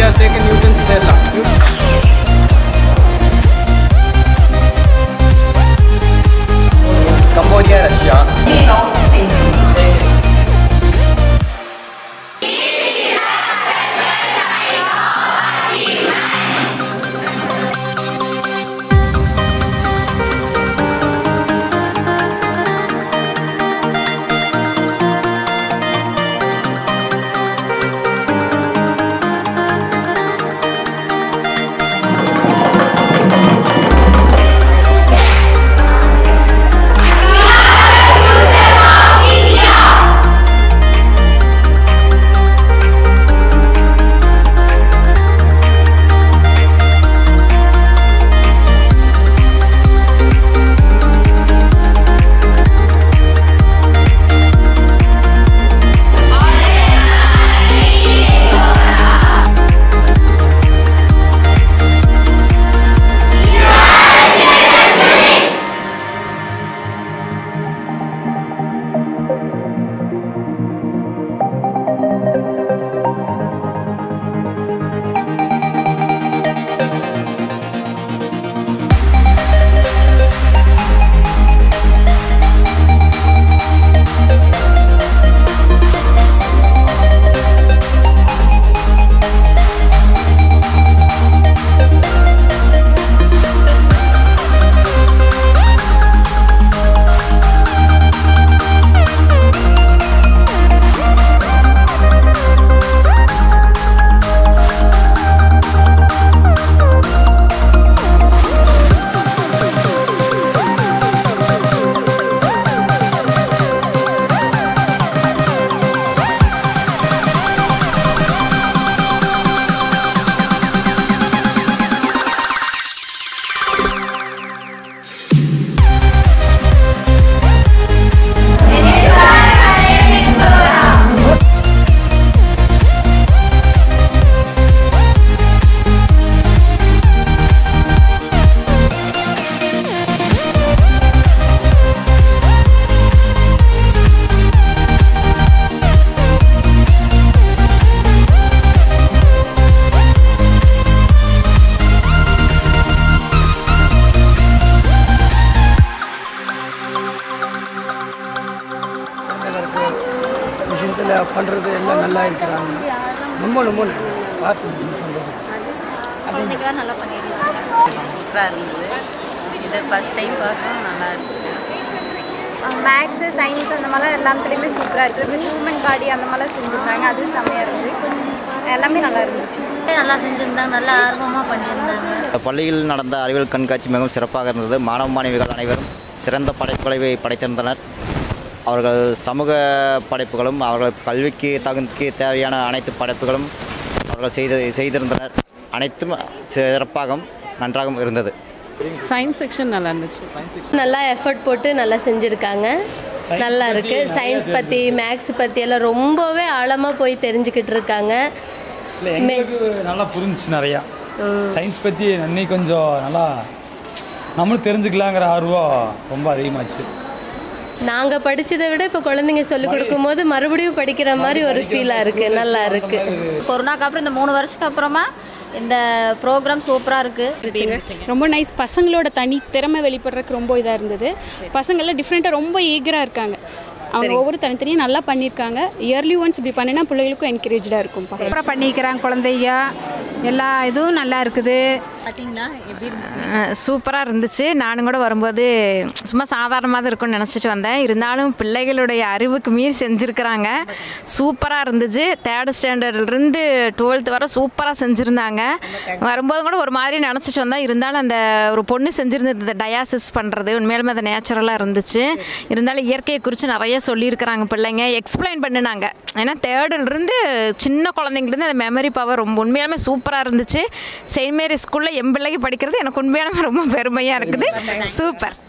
has taken Newton's their law. Cambodia, Russia. விஷயத்தில் பண்ணுறது எல்லாம் நல்லா இருக்கிறாங்க ரொம்ப ரொம்ப நன்றி. பார்த்து ரொம்ப சந்தோஷம் குழந்தைக்கெல்லாம் நல்லா பண்ணியிருக்காங்க சூப்பராக இருந்தது இது ஃபஸ்ட் டைம் பார்க்கணும் நல்லா இருக்குது மேக்ஸு சயின்ஸ் அந்த மாதிரிலாம் எல்லாத்துலேயுமே சூப்பராக இருக்குது இப்போ ஹியூமன் பாடி அந்த மாதிரிலாம் செஞ்சுருந்தாங்க அது செம்மையாக இருந்தது எல்லாமே நல்லா இருந்துச்சு நல்லா செஞ்சுருந்தாங்க நல்லா ஆர்வமாக பண்ணியிருந்தாங்க பள்ளியில் நடந்த அறிவியல் கண்காட்சி மிகவும் சிறப்பாக இருந்தது மாணவ மாணவிகள் அனைவரும் சிறந்த படைப்புகளை படைத்திருந்தனர் அவர்கள் சமூக படைப்புகளும் அவர்கள் கல்விக்கு தகுந்தக்கு தேவையான அனைத்து படைப்புகளும் அவர்கள் செய்து செய்திருந்தனர் அனைத்தும் சிறப்பாகவும் நன்றாகவும் இருந்தது சயின்ஸ் செக்ஷன் நல்லா இருந்துச்சு நல்லா எஃபர்ட் போட்டு நல்லா செஞ்சுருக்காங்க நல்லா இருக்கு சயின்ஸ் பற்றி மேக்ஸ் பற்றி எல்லாம் ரொம்பவே ஆழமாக போய் தெரிஞ்சுக்கிட்டு இருக்காங்க இல்லை எங்களுக்கு நல்லா புரிஞ்சுச்சு நிறையா சயின்ஸ் பற்றி இன்னைக்கு கொஞ்சம் நல்லா நம்மளும் தெரிஞ்சுக்கலாங்கிற ஆர்வம் ரொம்ப அதிகமாச்சு நாங்கள் படிச்சதை விட இப்போ குழந்தைங்க சொல்லிக் கொடுக்கும்போது மறுபடியும் படிக்கிற மாதிரி ஒரு ஃபீலாக இருக்குது நல்லா இருக்குது கொரோனாக்கு அப்புறம் இந்த மூணு வருஷத்துக்கு அப்புறமா இந்த ப்ரோக்ராம் சூப்பராக இருக்குது ரொம்ப நைஸ் பசங்களோட தனி திறமை வெளிப்படுறதுக்கு ரொம்ப இதாக இருந்தது பசங்கள்லாம் டிஃப்ரெண்ட்டாக ரொம்ப ஈகராக இருக்காங்க அவங்க ஒவ்வொரு தனித்தனியாக நல்லா பண்ணியிருக்காங்க இயர்லி ஒன்ஸ் இப்படி பண்ணினா பிள்ளைகளுக்கும் என்கரேஜாக இருக்கும் சூப்பராக பண்ணிக்கிறாங்க குழந்தைங்க எல்லா இதுவும் நல்லா இருக்குது பார்த்தீங்களா எப்படி இருந்துச்சு சூப்பராக இருந்துச்சு நானும் கூட வரும்போது சும்மா சாதாரணமாக தான் இருக்கும்னு நினச்சிட்டு வந்தேன் இருந்தாலும் பிள்ளைகளுடைய அறிவுக்கு மீறி செஞ்சுருக்கிறாங்க சூப்பராக இருந்துச்சு தேர்ட் ஸ்டாண்டர்ட்லேருந்து டுவெல்த் வரை சூப்பராக செஞ்சுருந்தாங்க வரும்போது கூட ஒரு மாதிரி நினச்சிட்டு வந்தேன் இருந்தாலும் அந்த ஒரு பொண்ணு செஞ்சுருந்தது இந்த டயாசிஸ் பண்ணுறது உண்மையிலுமே அது நேச்சுரலாக இருந்துச்சு இருந்தாலும் இயற்கையை குறித்து நிறைய சொல்லியிருக்கிறாங்க பிள்ளைங்க எக்ஸ்பிளைன் பண்ணினாங்க ஏன்னா தேர்டுலேருந்து சின்ன குழந்தைங்கலேருந்து அந்த மெமரி பவர் ரொம்ப உண்மையாலுமே சூப்பராக இருந்துச்சு செயின்ட் மேரி ஸ்கூலில் என் பிள்ளைக்கு படிக்கிறது எனக்கு உண்மையாலுமே ரொம்ப பெருமையாக இருக்குது சூப்பர்